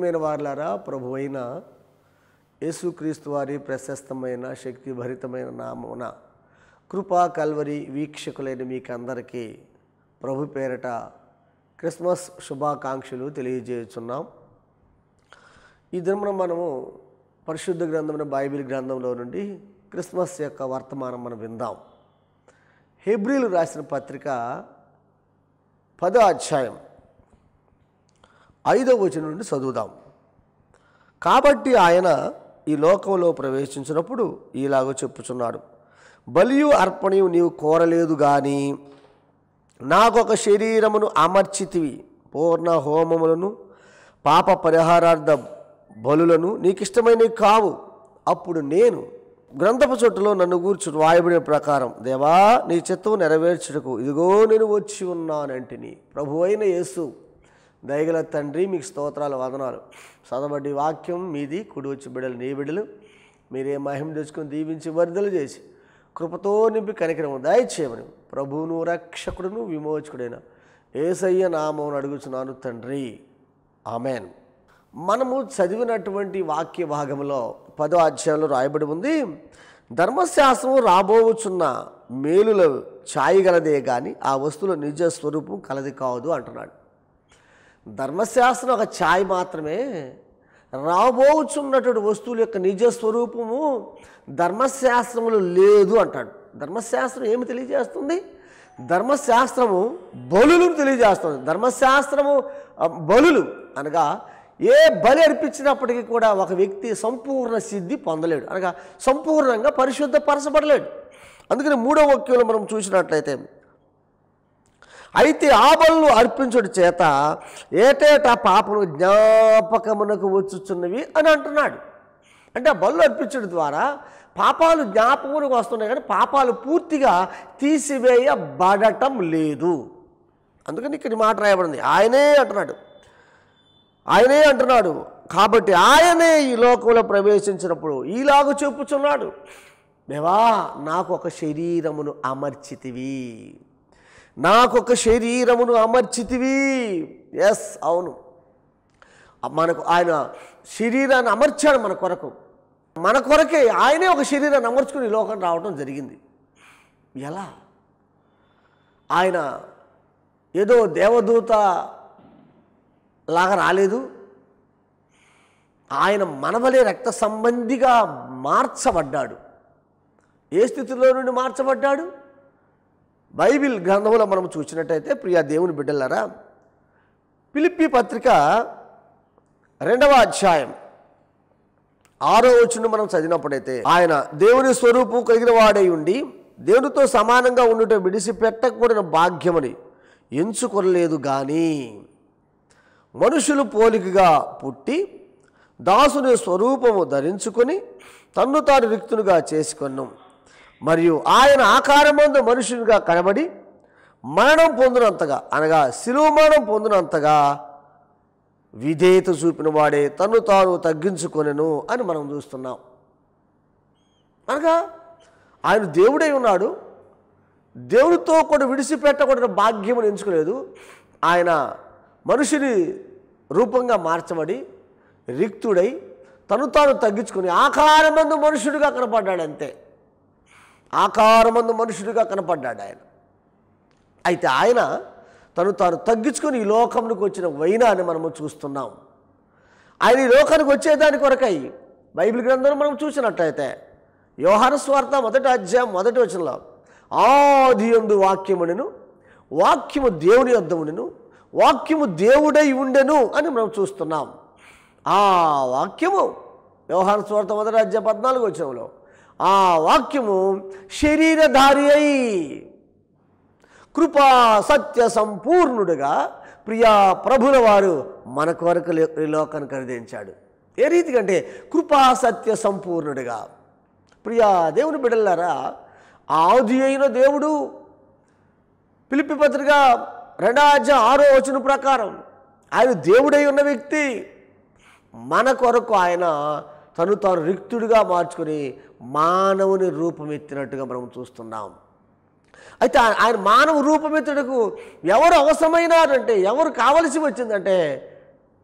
ప్రియమైన వారులారా ప్రభు అయిన యేసుక్రీస్తు వారి ప్రశస్తమైన శక్తిభరితమైన నామమున కృపా కల్వరి వీక్షకులైన మీకు అందరికీ ప్రభు పేరట క్రిస్మస్ శుభాకాంక్షలు తెలియజేస్తున్నాం ఈ దినమున మనము పరిశుద్ధ గ్రంథమైన బైబిల్ గ్రంథంలో నుండి క్రిస్మస్ యొక్క వర్తమానం మనం విందాం హెబ్రిలు రాసిన పత్రిక పదో అధ్యాయం ఐదవ వచనం నుండి చదువుదాం కాబట్టి ఆయన ఈ లోకంలో ప్రవేశించినప్పుడు ఇలాగో చెప్పుచున్నాడు బలియు అర్పణయు నీవు కోరలేదు కానీ నాకొక శరీరమును అమర్చితివి పూర్ణ హోమములను పాప పరిహారార్థ బలులను నీకు ఇష్టమైనవి కావు అప్పుడు నేను గ్రంథపు చోటులో నన్ను గూర్చు రాయబడిన ప్రకారం దేవా నీ చిత్తం నెరవేర్చుటకు ఇదిగో నేను వచ్చి ఉన్నానంటిని ప్రభు అయిన యేసు దయగల తండ్రి మీకు స్తోత్రాలు వదనాలు చదవబడి వాక్యం మీది కుడి వచ్చి బిడలు నీ బిడలు మీరే మహిమ తెచ్చుకొని దీవించి వరదలు చేసి కృపతో నింపి కనికరము దయచేయమని ప్రభువును రక్షకుడును విమోచకుడైన ఏసయ్య నామం అడుగుచున్నాను తండ్రి ఆమెన్ మనము చదివినటువంటి వాక్య భాగంలో పదో అధ్యాయంలో రాయబడి ఉంది ధర్మశాస్త్రం రాబోచున్న మేలుల ఛాయగలదే కానీ ఆ వస్తువుల నిజ స్వరూపం కలది కాదు అంటున్నాడు ధర్మశాస్త్రం ఒక ఛాయ్ మాత్రమే రాబోచున్నటువంటి వస్తువుల యొక్క నిజ స్వరూపము ధర్మశాస్త్రములు లేదు అంటాడు ధర్మశాస్త్రం ఏమి తెలియజేస్తుంది ధర్మశాస్త్రము బలులను తెలియజేస్తుంది ధర్మశాస్త్రము ఆ, బలులు అనగా ఏ బలి అర్పించినప్పటికీ కూడా ఒక వ్యక్తి సంపూర్ణ సిద్ధి పొందలేడు అనగా సంపూర్ణంగా పరిశుద్ధపరచబడలేడు అందుకని మూడో వాక్యంలో మనం చూసినట్లయితే అయితే ఆ బలు అర్పించుడి చేత ఏటేటా పాపను జ్ఞాపకమునకు వచ్చుచున్నవి అని అంటున్నాడు అంటే ఆ బలు అర్పించడం ద్వారా పాపాలు జ్ఞాపకమునకు వస్తున్నాయి కానీ పాపాలు పూర్తిగా తీసివేయబడటం లేదు అందుకని ఇక్కడ ఈ మాట రాయబడింది ఆయనే అంటున్నాడు ఆయనే అంటున్నాడు కాబట్టి ఆయనే ఈ లోకంలో ప్రవేశించినప్పుడు ఈలాగు చెప్పుచున్నాడు దేవా నాకు ఒక శరీరమును అమర్చితివి నాకొక శరీరమును అమర్చితివి ఎస్ అవును మనకు ఆయన శరీరాన్ని అమర్చాడు మన కొరకు మన కొరకే ఆయనే ఒక శరీరాన్ని అమర్చుకుని ఈ లోకం రావడం జరిగింది ఎలా ఆయన ఏదో దేవదూత లాగా రాలేదు ఆయన మనవలే రక్త సంబంధిగా మార్చబడ్డాడు ఏ స్థితిలో నుండి మార్చబడ్డాడు బైబిల్ గ్రంథంలో మనం చూసినట్టయితే ప్రియా దేవుని బిడ్డలారా పిలిపి పత్రిక రెండవ అధ్యాయం ఆరో వచ్చును మనం చదివినప్పుడైతే ఆయన దేవుని స్వరూపం కలిగిన వాడై ఉండి దేవునితో సమానంగా ఉండుట విడిసిపెట్టకూడిన భాగ్యమని ఎంచుకొనలేదు కానీ మనుషులు పోలికగా పుట్టి దాసుని స్వరూపము ధరించుకొని తన్ను తాను రిక్తునిగా చేసుకొన్నాం మరియు ఆయన ఆకారమందు మనుషునిగా కనబడి మరణం పొందినంతగా అనగా శిలువ మరణం పొందినంతగా విధేయత చూపిన వాడే తన్ను తాను తగ్గించుకొనెను అని మనం చూస్తున్నాం అనగా ఆయన దేవుడై ఉన్నాడు దేవునితో కూడా విడిచిపెట్టకూడని భాగ్యమును ఎంచుకోలేదు ఆయన మనుషుని రూపంగా మార్చబడి రిక్తుడై తను తాను తగ్గించుకుని ఆకారమందు మనుషుడిగా కనపడ్డాడు అంతే ఆకారమందు మనుషుడిగా కనపడ్డాడు ఆయన అయితే ఆయన తను తాను తగ్గించుకొని ఈ లోకంలోకి వచ్చిన వైనాన్ని మనము చూస్తున్నాం ఆయన ఈ లోకానికి వచ్చేదాని కొరకై బైబిల్ గ్రంథంలో మనం చూసినట్లయితే యోహాను స్వార్థ మొదటి అధ్యాయం మొదటి వచనంలో ఆది ఎందు వాక్యమునెను వాక్యము దేవుని యొద్ద ఉండెను వాక్యము దేవుడై ఉండెను అని మనం చూస్తున్నాం ఆ వాక్యము వ్యవహార స్వార్థ మొదటి అధ్యాయం పద్నాలుగు వచనంలో ఆ వాక్యము శరీరధారి అయి కృపా సత్య సంపూర్ణుడుగా ప్రియా ప్రభుల వారు మన కొరకు లే- ఈ లోకాన్ని ఖరీదించాడు ఏ రీతిగా అంటే కృపా సత్య సంపూర్ణుడుగా ప్రియా దేవుని బిడ్డలారా ఆది అయిన దేవుడు పిలిపి పత్రిక రెండాజ ఆరో వచన ప్రకారం ఆయన దేవుడై ఉన్న వ్యక్తి మన కొరకు ఆయన తను తాను రిక్తుడిగా మార్చుకొని మానవుని రూపం ఎత్తినట్టుగా మనం చూస్తున్నాం అయితే ఆ- ఆయన మానవ రూపమెత్తుడకు ఎవరు అవసరమైనారంటే ఎవరు కావలసి వచ్చిందంటే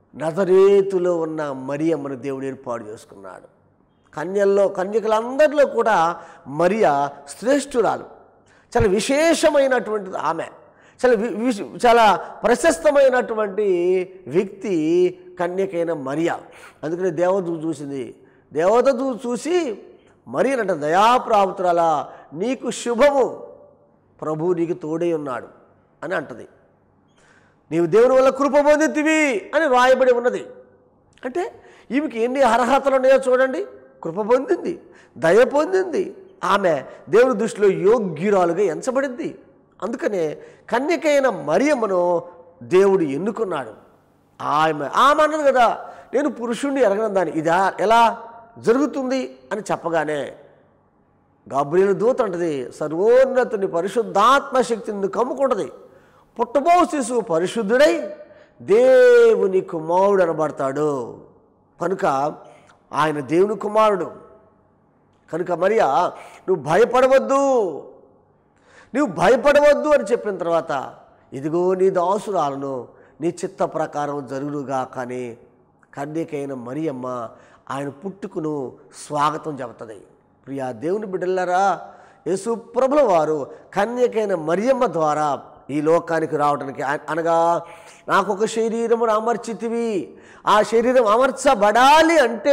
నజరేతులో ఉన్న మరియమ్మను దేవుడు ఏర్పాటు చేసుకున్నాడు కన్యల్లో కన్యకలందరిలో కూడా మరియ శ్రేష్ఠురాలు చాలా విశేషమైనటువంటిది ఆమె చాలా వి- విశ్- చాలా ప్రశస్తమైనటువంటి వ్యక్తి కన్యకైన మరియ అందుకని దేవదూ చూసింది దేవతూ చూసి మరి అంట దయాప్రాపుతురాలా నీకు శుభము ప్రభు నీకు తోడై ఉన్నాడు అని అంటది నీవు దేవుని వల్ల కృప పొందితివి అని రాయబడి ఉన్నది అంటే ఈమెకి ఎన్ని అర్హతలు ఉన్నాయో చూడండి కృప పొందింది దయ పొందింది ఆమె దేవుని దృష్టిలో యోగ్యురాలుగా ఎంచబడింది అందుకనే కన్యకైన మరియమ్మను దేవుడు ఎన్నుకున్నాడు ఆమె ఆమె అన్నది కదా నేను పురుషుణ్ణి ఎరగను దాన్ని ఇదా ఎలా జరుగుతుంది అని చెప్పగానే గాబ్రియలు దూత అంటది సర్వోన్నతుని పరిశుద్ధాత్మ శక్తిని కమ్ముకుంటది పుట్టబో శిశువు పరిశుద్ధుడై దేవుని కుమారుడు అనబడతాడు కనుక ఆయన దేవుని కుమారుడు కనుక మరియా నువ్వు భయపడవద్దు నువ్వు భయపడవద్దు అని చెప్పిన తర్వాత ఇదిగో నీ దాసురాలను నీ చిత్త ప్రకారం జరుగుగా కానీ కన్యకైన మరియమ్మ ఆయన పుట్టుకును స్వాగతం చెబుతుంది ప్రియా దేవుని బిడ్డలారా యేసు ప్రభుల వారు కన్యకైన మరియమ్మ ద్వారా ఈ లోకానికి రావడానికి ఆ- అనగా నాకు ఒక శరీరమును అమర్చితివి ఆ శరీరం అమర్చబడాలి అంటే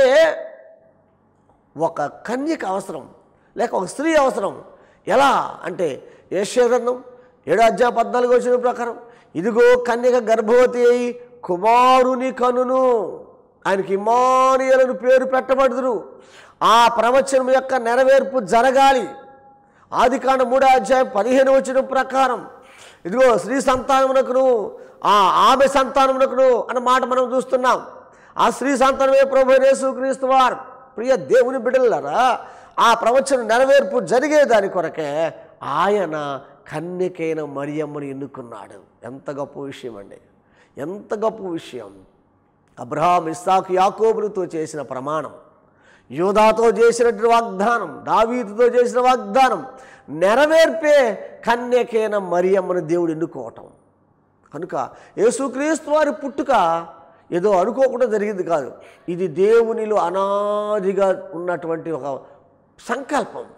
ఒక కన్యక అవసరం లేక ఒక స్త్రీ అవసరం ఎలా అంటే యశ్వగ్రంథం ఏడో అధ్యాయ పద్నాలుగు వచ్చిన ప్రకారం ఇదిగో కన్యక గర్భవతి అయి కుమారుని కనును ఆయనకి ఇమానియలను పేరు పెట్టబడుదురు ఆ ప్రవచనం యొక్క నెరవేర్పు జరగాలి ఆది కాండ మూడో అధ్యాయం పదిహేను వచ్చిన ప్రకారం ఇదిగో స్త్రీ సంతానమునకును ఆ ఆమె సంతానమునకును అన్న మాట మనం చూస్తున్నాం ఆ స్త్రీ సంతానమే ప్రభు యేసు క్రీస్తు వారు ప్రియ దేవుని బిడ్డలారా ఆ ప్రవచన నెరవేర్పు జరిగే దాని కొరకే ఆయన కన్యకైన మరియమ్మని ఎన్నుకున్నాడు ఎంత గొప్ప విషయం అండి ఎంత గొప్ప విషయం అబ్రహాం ఇస్సాకు యాకోబులతో చేసిన ప్రమాణం యోధాతో చేసినటువంటి వాగ్దానం దావీదుతో చేసిన వాగ్దానం నెరవేర్పే కన్యకైన మరియమ్మను దేవుడు ఎన్నుకోవటం కనుక యేసుక్రీస్తు వారి పుట్టుక ఏదో అనుకోకుండా జరిగింది కాదు ఇది దేవునిలో అనాదిగా ఉన్నటువంటి ఒక సంకల్పం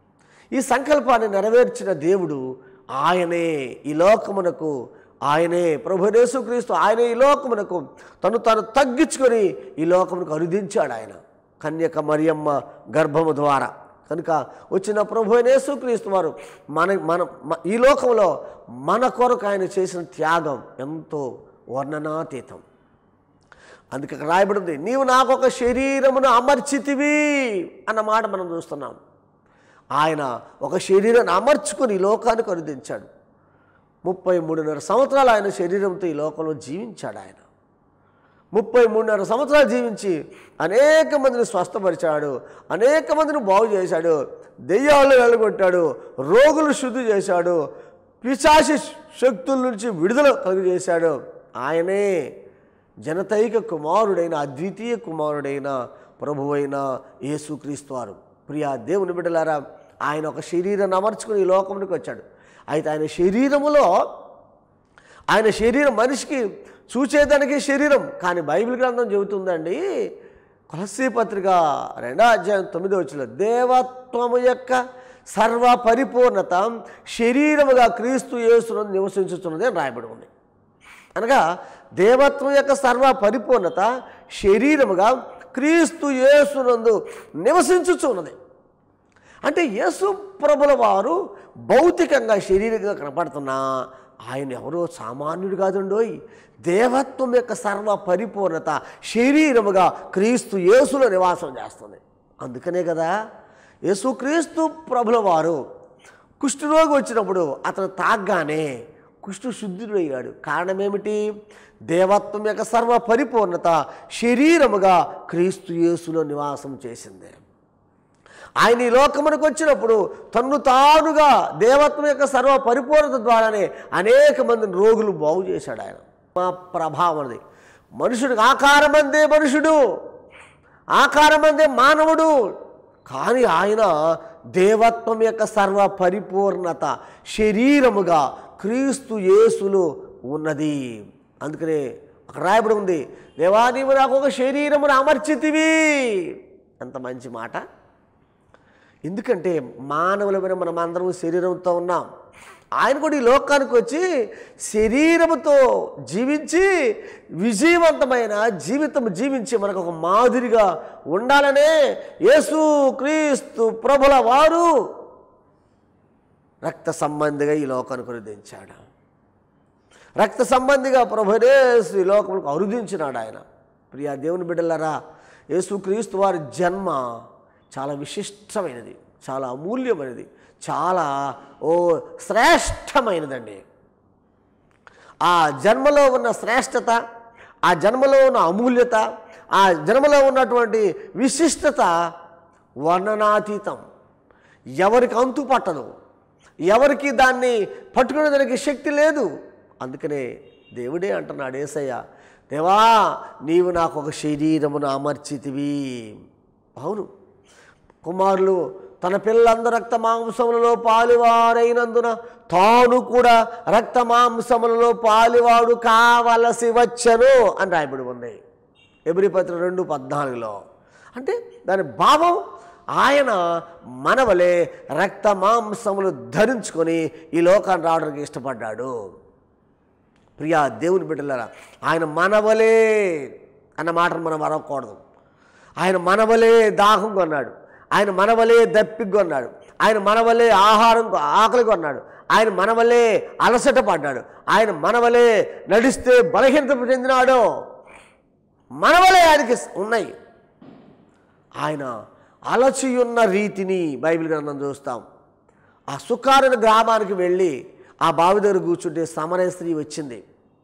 ఈ సంకల్పాన్ని నెరవేర్చిన దేవుడు ఆయనే ఈ లోకమునకు ఆయనే ప్రభు యేసుక్రీస్తు ఆయనే ఈ లోకమునకు తను తాను తగ్గించుకొని ఈ లోకమునకు అనుదించాడు ఆయన కన్యక మరియమ్మ గర్భము ద్వారా కనుక వచ్చిన ప్రభు అయిన యేసుక్రీస్తు వారు మన మన మ- ఈ లోకంలో మన కొరకు ఆయన చేసిన త్యాగం ఎంతో వర్ణనాతీతం అందుకే అక్కడ రాయబడింది నీవు నాకు ఒక శరీరమును అమర్చితివి అన్న మాట మనం చూస్తున్నాం ఆయన ఒక శరీరాన్ని అమర్చుకుని ఈ లోకానికి అనుదించాడు ముప్పై మూడున్నర సంవత్సరాలు ఆయన శరీరంతో ఈ లోకంలో జీవించాడు ఆయన ముప్పై మూడున్నర సంవత్సరాలు జీవించి అనేక మందిని స్వస్థపరిచాడు అనేక మందిని బాగు చేశాడు దెయ్యాలు వెళ్ళగొట్టాడు రోగులు శుద్ధి చేశాడు పిశాచి శక్తుల నుంచి విడుదల కలుగజేశాడు ఆయనే జనతైక కుమారుడైన అద్వితీయ కుమారుడైన ప్రభువైన యేసుక్రీస్తు వారు ప్రియా దేవుని బిడ్డలారా ఆయన ఒక శరీరాన్ని అమర్చుకుని ఈ లోకంలోకి వచ్చాడు అయితే ఆయన శరీరములో ఆయన శరీరం మనిషికి చూచేదానికి శరీరం కానీ బైబిల్ గ్రంథం చెబుతుందండి కొలసీ పత్రిక రెండో అధ్యాయం తొమ్మిదో వచ్చిన దేవత్వము యొక్క సర్వ పరిపూర్ణత శరీరముగా క్రీస్తు యేసునందు నివసించుతున్నది అని రాయబడి ఉంది అనగా దేవత్వం యొక్క సర్వ పరిపూర్ణత శరీరముగా క్రీస్తు యేసునందు నివసించుచున్నది అంటే యేసు ప్రభుల వారు భౌతికంగా శరీరంగా కనపడుతున్నా ఆయన ఎవరో సామాన్యుడు కాదండోయ్ దేవత్వం యొక్క సర్వ పరిపూర్ణత శరీరముగా క్రీస్తు యేసులో నివాసం చేస్తుంది అందుకనే కదా యేసుక్రీస్తు ప్రభుల వారు కుష్ఠరోగి వచ్చినప్పుడు అతను తాగ్గానే కుష్ఠు శుద్ధుడయ్యాడు కారణం ఏమిటి దేవత్వం యొక్క సర్వ పరిపూర్ణత శరీరముగా క్రీస్తు యేసులో నివాసం చేసింది ఆయన ఈ లోకమునకు వచ్చినప్పుడు తన్ను తానుగా దేవత్వం యొక్క సర్వ పరిపూర్ణత ద్వారానే అనేక మందిని రోగులు బాగు చేశాడు ఆయన మా ప్రభావం అది మనుషుడికి ఆకారమందే మనుషుడు ఆకారమందే మానవుడు కానీ ఆయన దేవత్వం యొక్క సర్వ పరిపూర్ణత శరీరముగా క్రీస్తు యేసులో ఉన్నది అందుకనే అక్కడ రాయబడి ఉంది దేవా నీవు నాకు ఒక శరీరమును అమర్చితివి ఎంత మంచి మాట ఎందుకంటే మానవులమైన మనం అందరం శరీరంతో ఉన్నాం ఆయన కూడా ఈ లోకానికి వచ్చి శరీరముతో జీవించి విజయవంతమైన జీవితం జీవించి మనకు ఒక మాదిరిగా ఉండాలనే యేసు క్రీస్తు ప్రభుల వారు రక్త సంబంధిగా ఈ లోకానికి రుదించాడు రక్త సంబంధిగా ప్రభునేసు ఈ లోకములకు అరుదించినాడు ఆయన ప్రియా దేవుని బిడ్డలారా యేసుక్రీస్తు వారి జన్మ చాలా విశిష్టమైనది చాలా అమూల్యమైనది చాలా ఓ శ్రేష్టమైనదండి ఆ జన్మలో ఉన్న శ్రేష్టత ఆ జన్మలో ఉన్న అమూల్యత ఆ జన్మలో ఉన్నటువంటి విశిష్టత వర్ణనాతీతం ఎవరికి అంతు పట్టదు ఎవరికి దాన్ని పట్టుకునే దానికి శక్తి లేదు అందుకనే దేవుడే అంటున్నాడు ఏసయ్య దేవా నీవు నాకు ఒక శరీరమును అమర్చితివి అవును కుమారులు తన పిల్లలందరూ రక్త మాంసములలో పాలువారైనందున తాను కూడా రక్త మాంసములలో పాలువాడు కావలసి వచ్చను అని రాయబడి ఉంది ఎబ్రి పత్ర రెండు పద్నాలుగులో అంటే దాని భావం ఆయన మనవలే రక్త మాంసములు ధరించుకొని ఈ లోకాన్ని రావడానికి ఇష్టపడ్డాడు ప్రియా దేవుని బిడ్డలారా ఆయన మనవలే అన్న మాటను మనం మరవకూడదు ఆయన మనవలే దాహం కొన్నాడు ఆయన మనవలే దప్పిక కొన్నాడు ఆయన మనవలే ఆహారం కొ- ఆకలి కొన్నాడు ఆయన మనవలే అలసట పడ్డాడు ఆయన మనవలే నడిస్తే బలహీనత చెందినాడు మనవలే ఆయనకి ఉన్నాయి ఆయన అలచియున్న రీతిని బైబిల్ గ్రంథం చూస్తాం ఆ సుకారుల గ్రామానికి వెళ్ళి ఆ బావి దగ్గర కూర్చుంటే సమరయ స్త్రీ వచ్చింది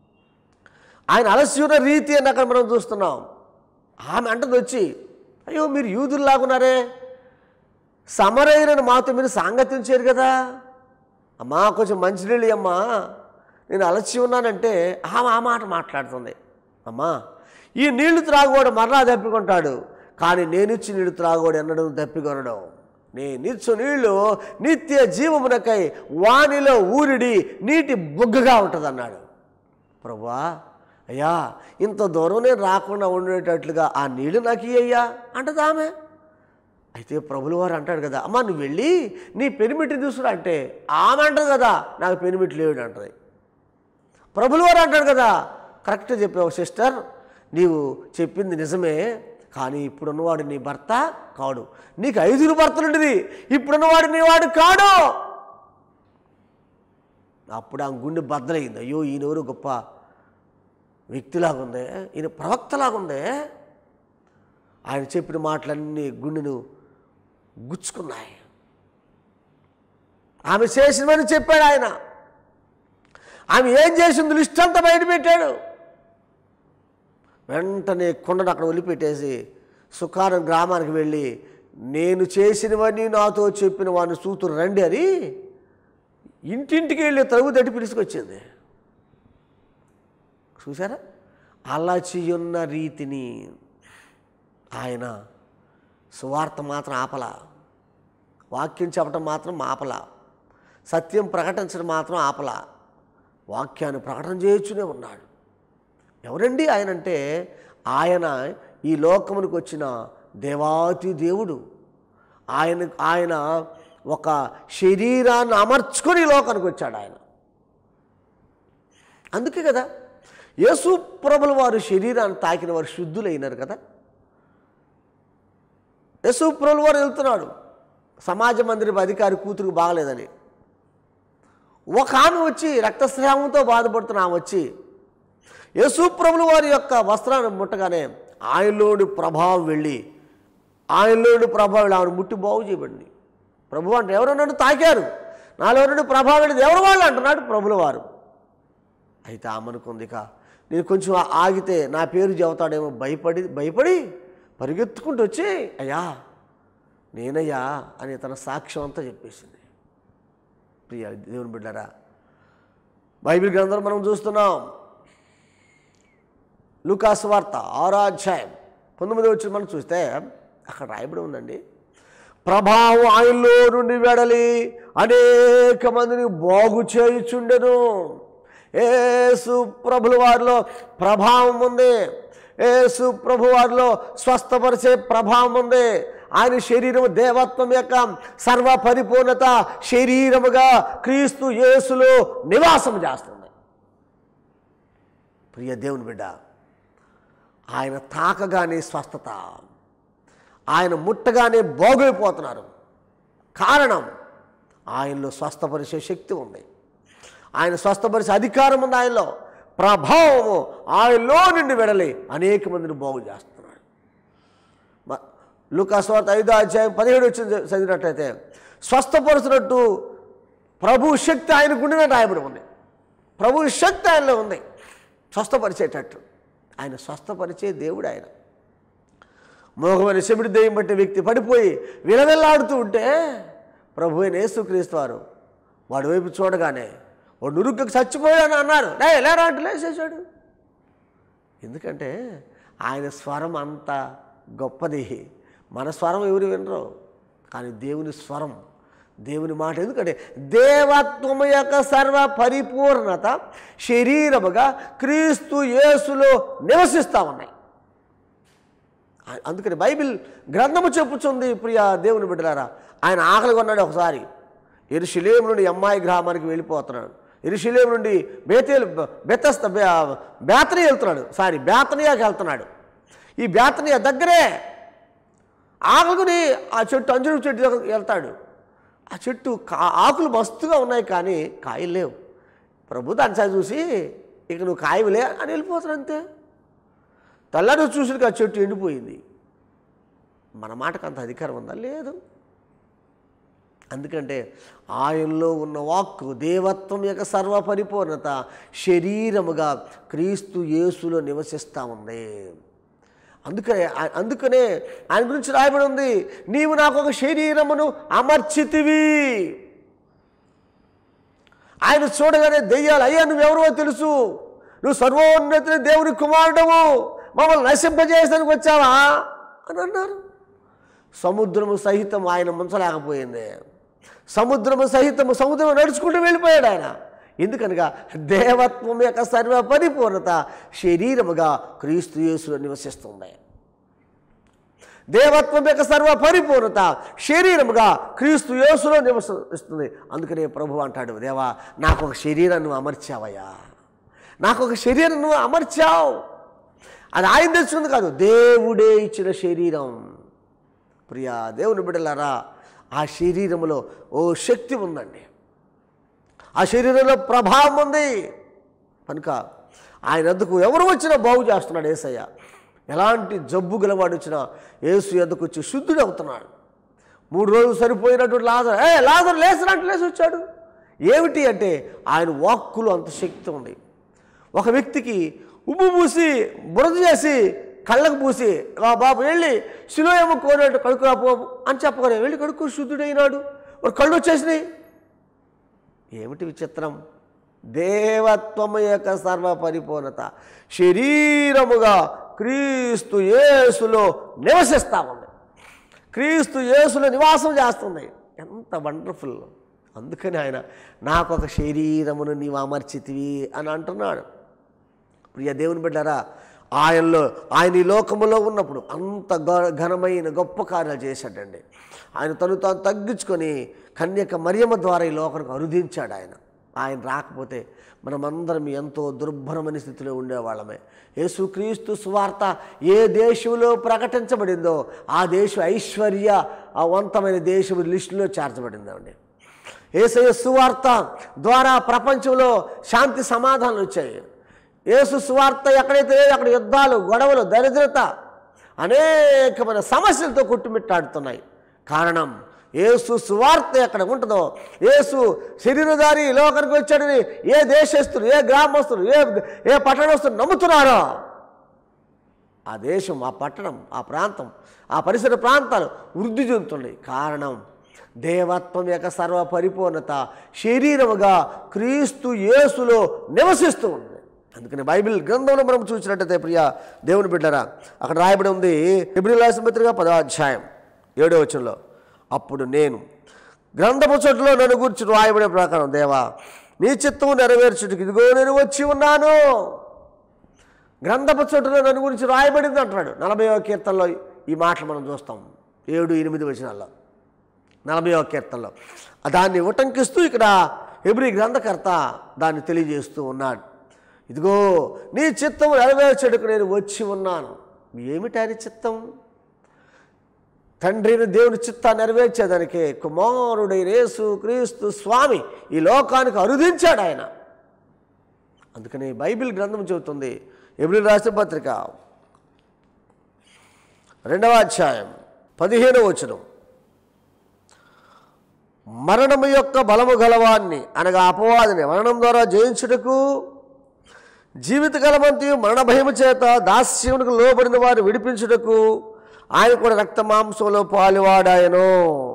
ఆయన అలసి ఉన్న రీతి అని అక్కడ మనం చూస్తున్నాం ఆమె అంటది వచ్చి అయ్యో మీరు యూదుల్లాగున్నారే సమరయ్యను మాతో మీరు సాంగత్యం చేయరు కదా అమ్మా కొంచెం మంచినీళ్ళు అమ్మా నేను అలసి ఉన్నానంటే ఆమె ఆ మాట మాట్లాడుతుంది అమ్మా ఈ నీళ్లు త్రాగువాడు మరలా దప్పికొంటాడు కానీ నేనిచ్చి నీళ్లు త్రాగువాడు ఎన్నడూ దప్పికొనడం నేనిచ్చు నీళ్లు నిత్య జీవమునకై వానిలో ఊరిడి నీటి బుగ్గగా ఉంటుందన్నాడు ప్రభువా అయ్యా ఇంత దూరం నేను రాకుండా ఉండేటట్లుగా ఆ నీళ్లు నాకు ఇయ్యయ్యా అంటది ఆమె అయితే ప్రభులు వారు అంటాడు కదా అమ్మా నువ్వు వెళ్ళి నీ పెనిమిటి తీసుకురా అంటే ఆమె అంటది కదా నాకు పెనిమిటి లేడు అంటది ప్రభులు వారు అంటాడు కదా కరెక్ట్ చెప్పావు సిస్టర్ నీవు చెప్పింది నిజమే కానీ ఇప్పుడున్నవాడు నీ భర్త కాడు నీకు ఐదుగురు భర్తలుండేది ఇప్పుడున్నవాడు నీ వాడు కాడు అప్పుడు ఆ గుండె బద్దలైంది అయ్యో ఈయనెవరు గొప్ప వ్యక్తిలాగుందే ఈయన ప్రవక్తలాగుందే ఆయన చెప్పిన మాటలన్నీ గుండెను గుచ్చుకున్నాయి ఆమె చేసినవని చెప్పాడు ఆయన ఆమె ఏం చేసింది లిస్ట్ అంతా బయట పెట్టాడు వెంటనే కొండను అక్కడ వదిలిపెట్టేసి సుఖారం గ్రామానికి వెళ్ళి నేను చేసినవన్నీ నాతో చెప్పిన వాడిని సూతురు రండి అని ఇంటింటికి వెళ్ళి తలుపు తట్టి పిలుచుకొచ్చింది చూసారా అలచియున్న రీతిని ఆయన సువార్త మాత్రం ఆపల వాక్యం చెప్పడం మాత్రం ఆపల సత్యం ప్రకటించడం మాత్రం ఆపల వాక్యాన్ని ప్రకటన చేయొచ్చునే ఉన్నాడు ఎవరండి ఆయన అంటే ఆయన ఈ లోకమునికి వచ్చిన దేవాతి దేవుడు ఆయన ఆయన ఒక శరీరాన్ని అమర్చుకొని ఈ లోకానికి వచ్చాడు ఆయన అందుకే కదా యేసు ప్రభుల వారు శరీరాన్ని తాకిన వారు శుద్ధులైనారు కదా యేసు ప్రభుల వారు వెళ్తున్నాడు సమాజ మందిరపు అధికారి కూతురుకు బాగలేదని ఒక ఆమె వచ్చి రక్తస్రావంతో బాధపడుతున్న ఆమె వచ్చి యేసు ప్రభుల వారి యొక్క వస్త్రాన్ని ముట్టగానే ఆయనలోని ప్రభావం వెళ్ళి ఆయనలోని ప్రభావం వెళ్ళి ఆమెను ముట్టి బాగు చేయబడింది ప్రభు అంటే ఎవరు నన్ను తాకారు నాలో నుండి ప్రభావం వెళ్ళింది ఎవరు వాళ్ళు అంటున్నాడు ప్రభుల వారు అయితే ఆమెనుకుంది ఇక నేను కొంచెం ఆగితే నా పేరు చెబుతాడేమో భయపడి భయపడి పరిగెత్తుకుంటూ వచ్చి అయ్యా నేనయ్యా అని తన సాక్ష్యం అంతా చెప్పేసింది ప్రియ దేవుని బిడ్డరా బైబిల్ గ్రంథం మనం చూస్తున్నాం లూకాసు వార్త ఆరో అధ్యాయం పంతొమ్మిది వచ్చి మనం చూస్తే అక్కడ రాయబడి ఉందండి ప్రభావం ఆయనలో నుండి వెడలి అనేక మందిని బాగు చేయుచుండెను ఏసు ప్రభుల వారిలో ప్రభావం ఉంది ఏసు ప్రభు వారిలో స్వస్థపరిచే ప్రభావం ఉంది ఆయన శరీరము దేవత్వం యొక్క సర్వ పరిపూర్ణత శరీరముగా క్రీస్తు యేసులో నివాసం చేస్తుంది ప్రియ దేవుని బిడ్డ ఆయన తాకగానే స్వస్థత ఆయన ముట్టగానే బాగైపోతున్నారు కారణం ఆయనలో స్వస్థపరిచే శక్తి ఉంది ఆయన స్వస్థపరిచే అధికారం ఉంది ఆయనలో ప్రభావము ఆయనలో నుండి వెడలి అనేక మందిని బాగు చేస్తున్నాడు మ- లూకాస్వార్త ఐదో అధ్యాయం పదిహేడు వచ్చిన చదివినట్లయితే స్వస్థపరుచినట్టు ప్రభు శక్తి ఆయన గుండెనే రాయబడి ఉంది ప్రభు శక్తి ఆయనలో ఉంది స్వస్థపరిచేటట్టు ఆయన స్వస్థపరిచే దేవుడు ఆయన మోహమైన చెమిడి దెయ్యం బట్టి వ్యక్తి పడిపోయి విలవిల్లాడుతూ ఉంటే ప్రభు అయిన యేసుక్రీస్తు వారు వాడి వైపు చూడగానే వాడు నురుగ్గకు చచ్చిపోయాను అన్నారు లే లేరా అంటే లేచేశాడు ఎందుకంటే ఆయన స్వరం అంత గొప్పది మన స్వరం ఎవరు వినరు కానీ దేవుని స్వరం దేవుని మాట ఎందుకంటే దేవత్వము యొక్క సర్వ పరిపూర్ణత శరీరముగా క్రీస్తు యేసులో నివసిస్తూ ఉన్నాయి ఆ- అందుకని బైబిల్ గ్రంథము చెప్పుచుంది ప్రియ దేవుని బిడ్డలారా ఆయన ఆకలి కొన్నాడు ఒకసారి ఎరుషులేం నుండి అమ్మాయి గ్రామానికి వెళ్ళిపోతున్నాడు ఎరుషులేం నుండి బేతేలు బెతస్త బేతనీ వెళ్తున్నాడు సారీ బేతనియాకి వెళ్తున్నాడు ఈ బేతనియా దగ్గరే ఆకులుని ఆ చెట్టు అంజురు చెట్టు దగ్గరికి వెళ్తాడు ఆ చెట్టు కా ఆకులు మస్తుగా ఉన్నాయి కానీ కాయలు లేవు ప్రభు దాని సారి చూసి ఇక నువ్వు కాయవులే అని వెళ్ళిపోతాడు అంతే తెల్లారి చూసిన ఆ చెట్టు ఎండిపోయింది మన మాటకు అంత అధికారం ఉందా లేదు అందుకంటే ఆయనలో ఉన్న వాక్కు దేవత్వం యొక్క సర్వ పరిపూర్ణత శరీరముగా క్రీస్తు యేసులో నివసిస్తూ ఉంది అందుకనే ఆ- అందుకనే ఆయన గురించి రాయబడి ఉంది నీవు నాకు ఒక శరీరమును అమర్చితివి ఆయన చూడగానే దెయ్యాలు అయ్యా నువ్వెవరో తెలుసు నువ్వు సర్వోన్నతిని దేవుని కుమారుడము మమ్మల్ని నశింపజేయడానికి వచ్చావా అని అన్నారు సముద్రము సహితం ఆయన ముంచలేకపోయింది సముద్రము సహితము సముద్రం నడుచుకుంటూ వెళ్ళిపోయాడు ఆయన ఎందుకనగా దేవత్వం యొక్క సర్వ పరిపూర్ణత శరీరముగా క్రీస్తు యేసులో నివసిస్తుంది దేవత్వం యొక్క సర్వ పరిపూర్ణత శరీరముగా క్రీస్తు యేసులో నివసిస్తుంది అందుకనే ప్రభు అంటాడు దేవా నాకు ఒక శరీరాన్ని నువ్వు అమర్చావయ్యా నాకు ఒక శరీరం నువ్వు అమర్చావు అది ఆయన తెచ్చుకుంది కాదు దేవుడే ఇచ్చిన శరీరం ప్రియా దేవుని బిడ్డలారా ఆ శరీరములో ఓ శక్తి ఉందండి ఆ శరీరంలో ప్రభావం ఉంది కనుక ఆయన ఎద్దుకు ఎవరు వచ్చినా బాగు చేస్తున్నాడు ఏసయ్య ఎలాంటి జబ్బు గలవాడు వచ్చినా ఏసు ఎద్దుకు వచ్చి శుద్ధుడు అవుతున్నాడు మూడు రోజులు సరిపోయినటువంటి లాజర్ ఏ లాజర్ లేసినట్టు లేచి వచ్చాడు ఏమిటి అంటే ఆయన వాక్కులో అంత శక్తి ఉంది ఒక వ్యక్తికి ఉప్పు పూసి బురద చేసి కళ్ళకు పూసి "ఆ బాబు వెళ్ళి శిలో ఏమో కోరినట్టు కడుక్కురా పో అని చెప్పగానే వెళ్ళి కడుక్కు శుద్ధుడైనాడు వాడు కళ్ళు వచ్చేసినాయి ఏమిటి విచిత్రం దేవత్వము యొక్క సర్వ పరిపూర్ణత శరీరముగా క్రీస్తు యేసులో నివసిస్తా ఉంది క్రీస్తు యేసులో నివాసం చేస్తుంది ఎంత వండర్ఫుల్ అందుకని ఆయన నాకు ఒక శరీరమును నీవు అమర్చితివి అని అంటున్నాడు ప్రియ దేవుని బిడ్డారా ఆయనలో ఆయన ఈ లోకములో ఉన్నప్పుడు అంత గ- ఘనమైన గొప్ప కార్యాలు చేశాడండి ఆయన తను తాను తగ్గించుకొని కన్యక మరియమ్మ ద్వారా ఈ లోకానికి అరుదించాడు ఆయన ఆయన రాకపోతే మనమందరం ఎంతో దుర్భరమైన స్థితిలో ఉండేవాళ్ళమే యేసుక్రీస్తు సువార్త ఏ దేశంలో ప్రకటించబడిందో ఆ దేశం ఐశ్వర్య ఆ వంతమైన దేశం లిస్టులో చేర్చబడిందండి ఏసయ్య సువార్త ద్వారా ప్రపంచంలో శాంతి సమాధానాలు వచ్చాయి యేసు సువార్త ఎక్కడైతే లేదో అక్కడ యుద్ధాలు గొడవలు దరిద్రత అనేకమైన సమస్యలతో కొట్టుమిట్టాడుతున్నాయి కారణం యేసు సువార్త ఎక్కడ ఉంటుందో యేసు శరీరధారి ఈ లోకానికి వచ్చాడని ఏ దేశస్తులు ఏ గ్రామస్తులు ఏ ఏ పట్టణస్తులు నమ్ముతున్నారో ఆ దేశం ఆ పట్టణం ఆ ప్రాంతం ఆ పరిసర ప్రాంతాలు వృద్ధి చెందుతున్నాయి కారణం దేవత్వం యొక్క సర్వ పరిపూర్ణత శరీరముగా క్రీస్తు యేసులో నివసిస్తూ ఉంది అందుకని బైబిల్ గ్రంథంలో మనం చూసినట్టయితే ప్రియ దేవుని బిడ్డరా అక్కడ రాయబడి ఉంది ఎబ్రిల్ రాసిన పత్రిక పదో అధ్యాయం ఏడో వచనంలో అప్పుడు నేను గ్రంథపు చోటులో నన్ను గురించి రాయబడే ప్రకారం దేవా నీ చిత్తము నెరవేర్చుటకు ఇదిగో నేను వచ్చి ఉన్నాను గ్రంథపు చోటులో నన్ను గురించి రాయబడింది అంటున్నాడు నలభైవ కీర్తనలో ఈ మాటలు మనం చూస్తాం ఏడు ఎనిమిది వచనాల్లో నలభైవ కీర్తనలో దాన్ని ఉటంకిస్తూ ఇక్కడ ఎబ్రి గ్రంథకర్త దాన్ని తెలియజేస్తూ ఉన్నాడు ఇదిగో నీ చిత్తం నెరవేర్చడుకు నేను వచ్చి ఉన్నాను ఏమిటి ఆయన చిత్తం తండ్రిని దేవుని చిత్తాన్ని నెరవేర్చేదానికి కుమారుడైన యేసు క్రీస్తు స్వామి ఈ లోకానికి అరుదించాడు ఆయన అందుకని బైబిల్ గ్రంథం చెబుతుంది ఎబ్రిల్ రాసిన పత్రిక రెండవ అధ్యాయం పదిహేనవ వచనం మరణము యొక్క బలము గలవాన్ని అనగా అపవాదిని మరణం ద్వారా జయించుటకు జీవిత గలమంతి మరణ భయము చేత దాస్యమునకు లోబడిన వారు విడిపించుటకు ఆయన కూడా రక్త మాంసంలో పాలువాడాయను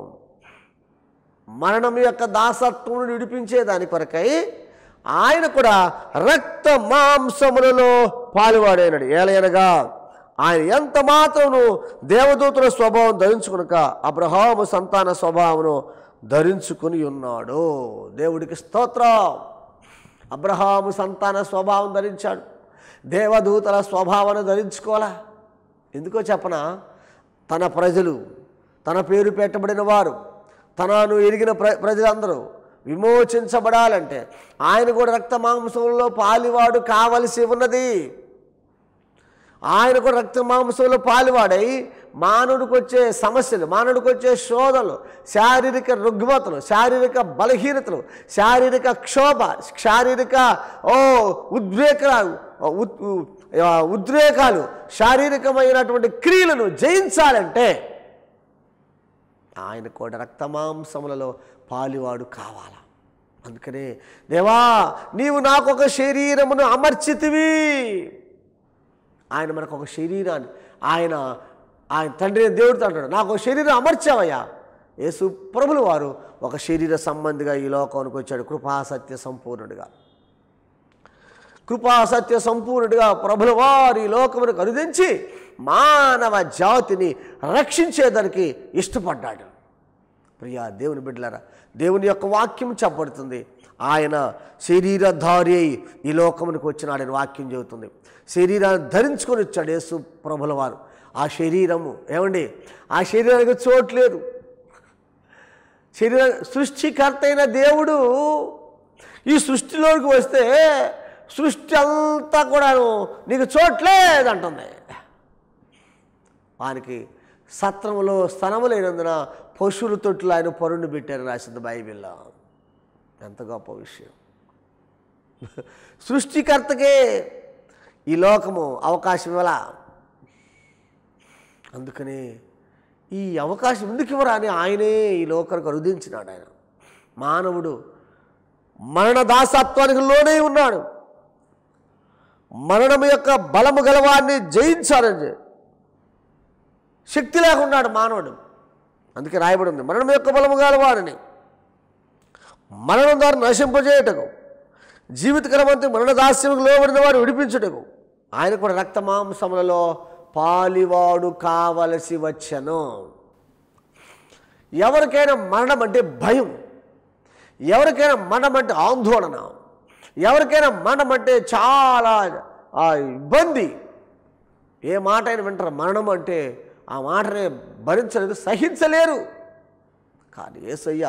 మరణం యొక్క దాసత్వమును విడిపించే దాని కొరకై ఆయన కూడా రక్త మాంసములలో పాలువాడైనడు ఏలయనగా ఆయన ఎంత మాత్రమును దేవదూతుల స్వభావం ధరించుకునక అబ్రహాము సంతాన స్వభావమును ధరించుకుని ఉన్నాడు దేవుడికి స్తోత్రం అబ్రహాము సంతాన స్వభావం ధరించాడు దేవదూతల స్వభావాన్ని ధరించుకోవాలా ఎందుకో చెప్పనా తన ప్రజలు తన పేరు పెట్టబడిన వారు తనను ఎరిగిన ప్ర ప్రజలందరూ విమోచించబడాలంటే ఆయన కూడా రక్త మాంసంలో పాలివాడు కావలసి ఉన్నది ఆయన కూడా రక్త మాంసంలో పాలువాడై మానవుడికి వచ్చే సమస్యలు మానవుడికి వచ్చే శోధనలు శారీరక రుగ్మతలు శారీరక బలహీనతలు శారీరక క్షోభ శారీరక ఓ ఉద్రేకాలు ఉద్- ఆ, ఉద్రేకాలు శారీరకమైనటువంటి క్రియలను జయించాలంటే ఆయన కూడా రక్తమాంసములలో పాలివాడు కావాలా అందుకనే దేవా నీవు నాకు ఒక శరీరమును అమర్చితివి ఆయన మనకు ఒక శరీరాన్ని ఆయన ఆయన తండ్రి అయిన దేవుడితో అంటాడు నాకు ఒక శరీరం అమర్చావయ్యా యేసు ప్రభులు వారు ఒక శరీర సంబంధిగా ఈ లోకానికి వచ్చాడు కృపాసత్య సంపూర్ణుడిగా కృపాసత్య సంపూర్ణుడిగా ప్రభుల వారి లోకమును అనుదించి మానవ జాతిని రక్షించేదానికి ఇష్టపడ్డాడు ప్రియా దేవుని బిడ్డలారా దేవుని యొక్క వాక్యం చెప్పబడుతుంది ఆయన శరీరధారి అయి ఈ లోకమునికి వచ్చినాడని వాక్యం చెబుతుంది శరీరాన్ని ధరించుకొని వచ్చాడు యేసు ప్రభుల వారు ఆ శరీరము ఏమండి ఆ శరీరానికి చోట్లేదు శరీర సృష్టికర్త అయిన దేవుడు ఈ సృష్టిలోకి వస్తే సృష్టి అంతా కూడాను నీకు చోట్లేదంటుంది వానికి సత్రములో స్థనము లేనందున పశువుల తొట్లు ఆయన పరుణ్ణి పెట్టారు రాసింది బైబిల్లో ఎంత గొప్ప విషయం సృష్టికర్తకే ఈ లోకము అవకాశం ఇవ్వాల అందుకని ఈ అవకాశం ఎందుకు ఇవ్వరా అని ఆయనే ఈ లోకానికి రుదించినాడు ఆయన మానవుడు మరణ దాసత్వానికి లోనే ఉన్నాడు మరణం యొక్క బలము గలవాన్ని జయించాలని చెప్పి శక్తి లేకున్నాడు మానవుడు అందుకే రాయబడి ఉంది మరణం యొక్క బలము గలవాడిని మరణం ద్వారా నశింపజేయటకు జీవితకరమంతి మరణ దాస్యముకు లోబడిన వారు విడిపించుటకు ఆయన కూడా రక్త మాంసములలో పాలివాడు కావలసి వచ్చను ఎవరికైనా మరణం అంటే భయం ఎవరికైనా మరణం అంటే ఆందోళన ఎవరికైనా మరణం అంటే చాలా ఆ, ఇబ్బంది ఏ మాట అయినా వింటారు మరణం అంటే ఆ మాటనే భరించలేదు సహించలేరు కానీ ఏసయ్య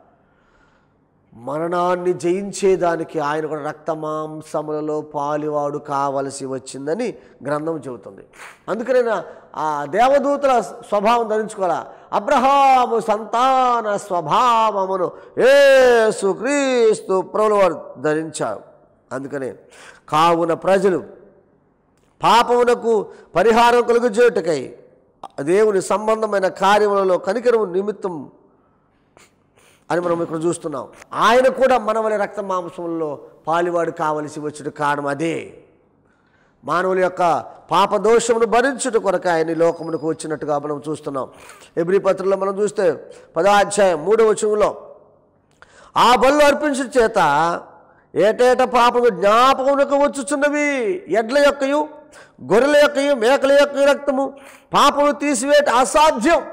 మరణాన్ని జయించేదానికి ఆయన కూడా రక్తమాంసములలో పాలివాడు కావలసి వచ్చిందని గ్రంథం చెబుతుంది అందుకనే నా- ఆ దేవదూతల స్వభావం ధరించుకోవాలా అబ్రహాము సంతాన స్వభావమును ఏసు క్రీస్తు ప్రభుల వారు ధరించారు అందుకనే కావున ప్రజలు పాపమునకు పరిహారం కలుగుచేయుటకై దేవుని సంబంధమైన కార్యములలో కనికరము నిమిత్తం అని మనం ఇక్కడ చూస్తున్నాం ఆయన కూడా మన వలె రక్త మాంసంలో పాలివాడు కావలసి వచ్చిన కారణం అదే మానవుల యొక్క పాప దోషమును భరించుట కొరకు ఆయన ఈ లోకమునకు వచ్చినట్టుగా మనం చూస్తున్నాం ఎబ్రి పత్రికలో మనం చూస్తే పదాధ్యాయం మూడవ వచనంలో ఆ బలు అర్పించిన చేత ఏటేట పాపము జ్ఞాపకమునకు వచ్చుచున్నవి ఎడ్ల యొక్కయు గొర్రెల యొక్కయు మేకల యొక్క రక్తము పాపము తీసివేట అసాధ్యం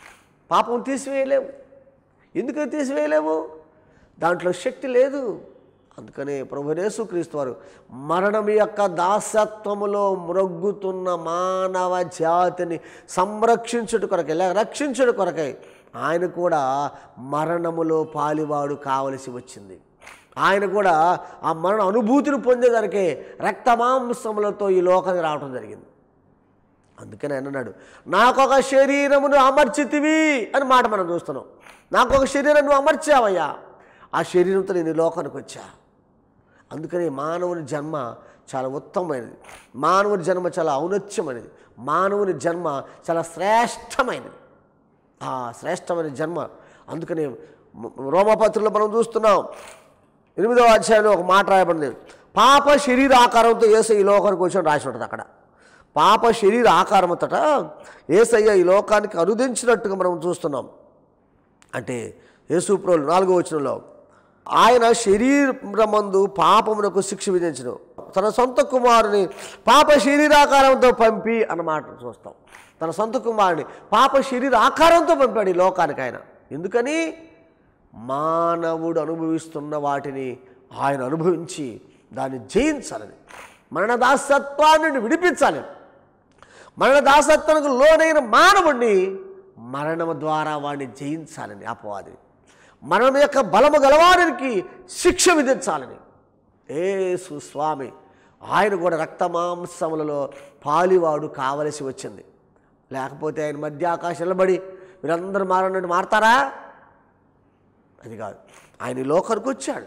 పాపం తీసివేయలేము ఎందుకు తీసివేయలేము దాంట్లో శక్తి లేదు అందుకనే ప్రభునేసు క్రీస్తు వారు మరణం యొక్క దాసత్వములో మ్రొగ్గుతున్న మానవ జాతిని సంరక్షించుట కొరకై లేక రక్షించుట కొరకై ఆయన కూడా మరణములో పాలివాడు కావలసి వచ్చింది ఆయన కూడా ఆ మరణ అనుభూతిని పొందేదానికే రక్తమాంసములతో ఈ లోకానికి రావడం జరిగింది అందుకని ఆయన అన్నాడు నాకొక శరీరమును అమర్చితివి అని మాట మనం చూస్తున్నాం నాకు ఒక శరీరం నువ్వు అమర్చావయ్యా ఆ శరీరంతో నేను ఈ లోకానికి వచ్చా అందుకని మానవుని జన్మ చాలా ఉత్తమమైనది మానవుని జన్మ చాలా ఔన్నత్యమైనది మానవుని జన్మ చాలా శ్రేష్టమైనది ఆ శ్రేష్టమైన జన్మ అందుకని రోమపత్రులు మనం చూస్తున్నాం ఎనిమిదవ అధ్యాయంలో ఒక మాట రాయబడింది పాప శరీర ఆకారంతో ఏసై ఈ లోకానికి వచ్చి రాసి ఉంటుంది అక్కడ పాప శరీర ఆకారముతట ఏసయ్య ఈ లోకానికి అనుదించినట్టుగా మనం చూస్తున్నాం అంటే యేసుప్రోలు నాలుగో వచనంలో ఆయన శరీరమందు పాపమునకు శిక్ష విధించను తన సొంత కుమారుని పాప శరీరాకారంతో పంపి అన్నమాట చూస్తాం తన సొంత కుమారుని పాప శరీర ఆకారంతో పంపాడు ఈ లోకానికి ఆయన ఎందుకని మానవుడు అనుభవిస్తున్న వాటిని ఆయన అనుభవించి దాన్ని జయించాలని మరణ దాసత్వాన్ని విడిపించాలి మరణ దాసత్వానికి లోనైన మానవుణ్ణి మరణము ద్వారా వాడిని జయించాలని అపవాది మరణం యొక్క బలము గలవారికి శిక్ష విధించాలని ఏసు స్వామి ఆయన కూడా రక్తమాంసములలో పాలివాడు కావలసి వచ్చింది లేకపోతే ఆయన మధ్య ఆకాశం నిలబడి మీరందరూ మారన్నట్టు మారతారా అది కాదు ఆయన ఈ లోకానికి వచ్చాడు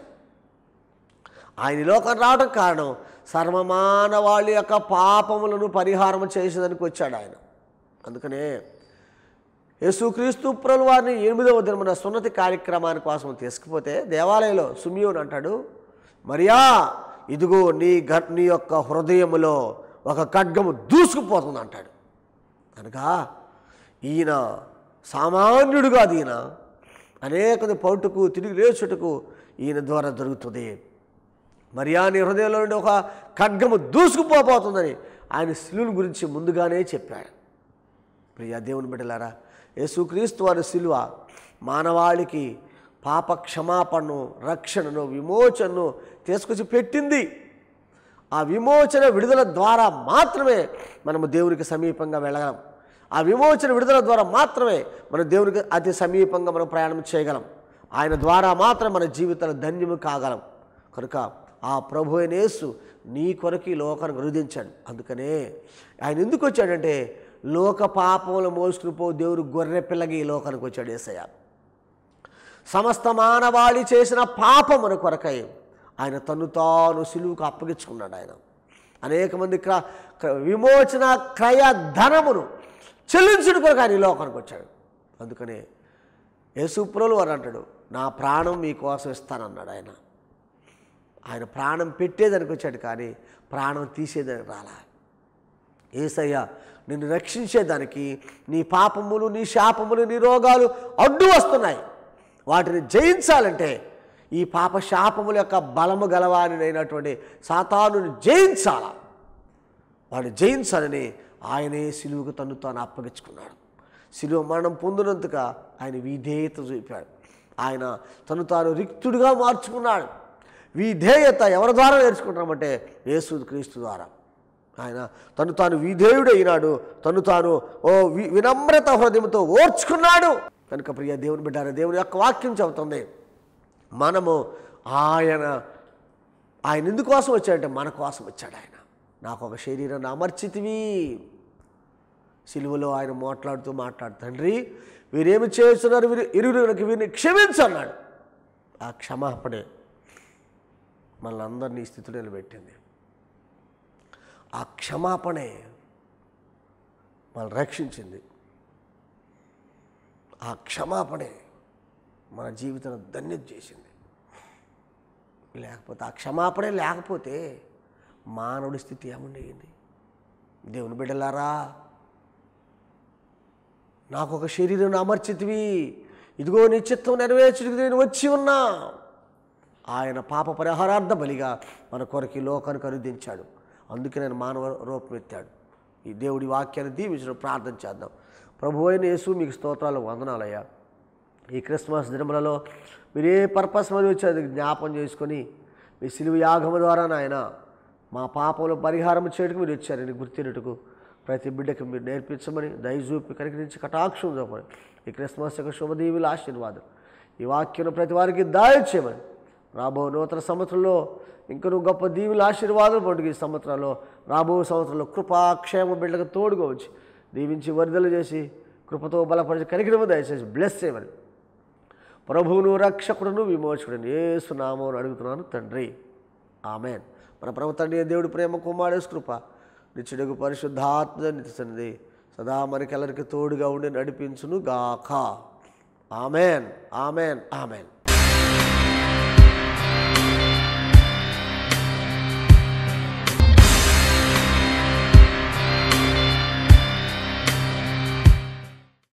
ఆయన ఈ లోకం రావడం కారణం సర్వమానవాళి యొక్క పాపములను పరిహారం చేసేదానికి వచ్చాడు ఆయన అందుకనే యేసుక్రీస్తు ప్రభుల వారిని ఎనిమిదవ దినమున సున్నతి కార్యక్రమాని కోసం తీసుకుపోతే దేవాలయంలో సుమియోని అంటాడు మరియా ఇదిగో నీ గ నీ యొక్క హృదయములో ఒక ఖడ్గము దూసుకుపోతుంది అంటాడు అనగా ఈయన సామాన్యుడు కాదు ఈయన అనేక పౌటుకు తిరిగి లేచుటకు ఈయన ద్వారా జరుగుతుంది మరియా నీ హృదయంలో నుండి ఒక ఖడ్గము దూసుకుపోబోతుందని ఆయన శిలువుని గురించి ముందుగానే చెప్పాడు ప్రియా దేవుని బిడ్డలారా యేసుక్రీస్తు వారి శిలువ మానవాళికి పాప క్షమాపణను రక్షణను విమోచనను తీసుకొచ్చి పెట్టింది ఆ విమోచన విడుదల ద్వారా మాత్రమే మనము దేవునికి సమీపంగా వెళ్ళగలం ఆ విమోచన విడుదల ద్వారా మాత్రమే మన దేవునికి అతి సమీపంగా మనం ప్రయాణం చేయగలం ఆయన ద్వారా మాత్రం మన జీవితాలు ధన్యము కాగలం కనుక ఆ ప్రభు అయిన యేసు నీ కొరకు ఈ లోకానికి రుదించాడు అందుకనే ఆయన ఎందుకు వచ్చాడంటే లోక పాపములు మోసుకుని పో దేవుడు గొర్రె పిల్లగి ఈ లోకానికి వచ్చాడు ఏసయ్య సమస్త మానవాళి చేసిన పాపమును కొరకై ఆయన తను తాను సిలువుకు అప్పగించుకున్నాడు ఆయన అనేక మంది క్ర క్ర- విమోచన క్రయ ధనమును చెల్లించుడు కొరకు ఆయన ఈ లోకానికి వచ్చాడు అందుకనే యేసుప్రోలు వారు అంటాడు నా ప్రాణం మీకోసం ఇస్తానన్నాడు ఆయన ఆయన ప్రాణం పెట్టేదానికి వచ్చాడు కానీ ప్రాణం తీసేదానికి రాలా ఏసయ్య నిన్ను రక్షించేదానికి నీ పాపములు నీ శాపములు నీ రోగాలు అడ్డు వస్తున్నాయి వాటిని జయించాలంటే ఈ పాప శాపముల యొక్క బలము గలవానినైనటువంటి సాతానుని జయించాల వాడిని జయించాలని ఆయనే సిలువుకు తను తాను అప్పగించుకున్నాడు సిలువ మరణం పొందినందుక ఆయన విధేయత చూపాడు ఆయన తను తాను రిక్తుడిగా మార్చుకున్నాడు విధేయత ఎవరి ద్వారా నేర్చుకుంటామంటే యేసు క్రీస్తు ద్వారా ఆయన తను తాను విధేయుడైనాడు తను తాను ఓ వి వినమ్రత హృదయంతో ఓర్చుకున్నాడు కనుక ప్రియ దేవుని బిడ్డారు దేవుని యొక్క వాక్యం చెబుతుంది మనము ఆయన ఆయన ఎందుకోసం వచ్చాడంటే మన కోసం వచ్చాడు ఆయన నాకు ఒక శరీరాన్ని అమర్చితివి సిలువలో ఆయన మాట్లాడుతూ మాట్లాడు తండ్రి వీరేమి చేస్తున్నారు వీరు ఇరువురికి వీరిని క్షమించన్నాడు ఆ క్షమాపణే మనల్ని అందరినీ ఈ స్థితిలో నిలబెట్టింది ఆ క్షమాపణే మనల్ని రక్షించింది ఆ క్షమాపణే మన జీవితం ధన్యత చేసింది లేకపోతే ఆ క్షమాపణే లేకపోతే మానవుడి స్థితి ఏముండేది దేవుని బిడ్డలారా నాకు ఒక శరీరం అమర్చితివి ఇదిగో నీ చిత్తం నెరవేర్చుడికి నేను వచ్చి ఉన్నా ఆయన పాప పరిహారార్థ బలిగా మన కొరకు ఈ లోకానికి అనుదించాడు అందుకే నేను మానవ రూపం ఎత్తాడు ఈ దేవుడి వాక్యాన్ని దీవించడం ప్రార్థన చేద్దాం ప్రభు అయిన యేసు మీకు స్తోత్రాలు వందనాలయ్యా ఈ క్రిస్మస్ దినములలో మీరు ఏ పర్పస్ మీద వచ్చి అది జ్ఞాపం చేసుకొని మీ సిలువ యాగము ద్వారా నాయన మా పాపంలో పరిహారం చేయడానికి మీరు ఇచ్చారని గుర్తినట్టుకు ప్రతి బిడ్డకి మీరు నేర్పించమని దయచూపి కనికరించి కటాక్షం చూపమని ఈ క్రిస్మస్ యొక్క శుభదీవుల ఆశీర్వాదం ఈ వాక్యం ప్రతి వారికి దాయచేయమని రాబో నూతన సంవత్సరంలో ఇంకను గొప్ప దీవుల ఆశీర్వాదం పండుగ ఈ సంవత్సరంలో రాబో సంవత్సరంలో కృపాక్షేమ బిడ్డలకు తోడుగా వచ్చి దీవించి వరిదలు చేసి కృపతో బలపరిచి కనికరము దయచేసి బ్లెస్ చేయమని ప్రభువును రక్షకుడును విమోచకుడును ఏసునామం అడుగుతున్నాను తండ్రి ఆమెన్ మన ప్రభు తండ్రి అయిన దేవుడి ప్రేమ కుమారేసు కృప నిత్యుడుగు పరిశుద్ధాత్మ నిత్యసనిది సదా మనకెల్లరికి తోడుగా ఉండి నడిపించును గాక ఆమెన్ ఆమెన్ ఆమెన్